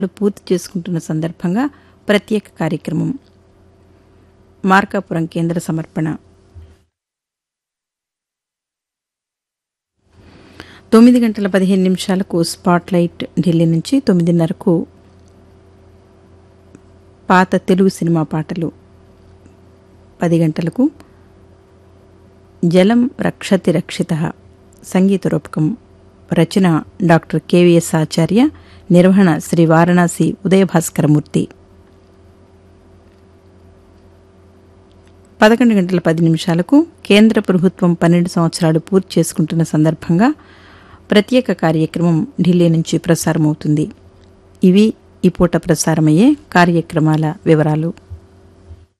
పూర్తి చేసుకుంటున్న సందర్భంగా ప్రత్యేక కార్యక్రమం మార్కాపురం కేంద్ర సమర్పణ తొమ్మిది గంటల పదిహేను నిమిషాలకు స్పాట్ లైట్ ఢిల్లీ నుంచి తొమ్మిదిన్నరకు పాత తెలుగు సినిమా పాటలు పది గంటలకు జలం రక్షతి రక్షిత సంగీత రూపకం రచన డాక్టర్ కెవిఎస్ ఆచార్య నిర్వహణ శ్రీ వారణాసి ఉదయభాస్కరమూర్తి పదకొండు గంటల పది నిమిషాలకు కేంద్ర ప్రభుత్వం పన్నెండు సంవత్సరాలు పూర్తి చేసుకుంటున్న సందర్భంగా ప్రత్యేక కార్యక్రమం ఢిల్లీ నుంచి ప్రసారమవుతుంది ఇవి ఈ పూట ప్రసారమయ్యే కార్యక్రమాల వివరాలు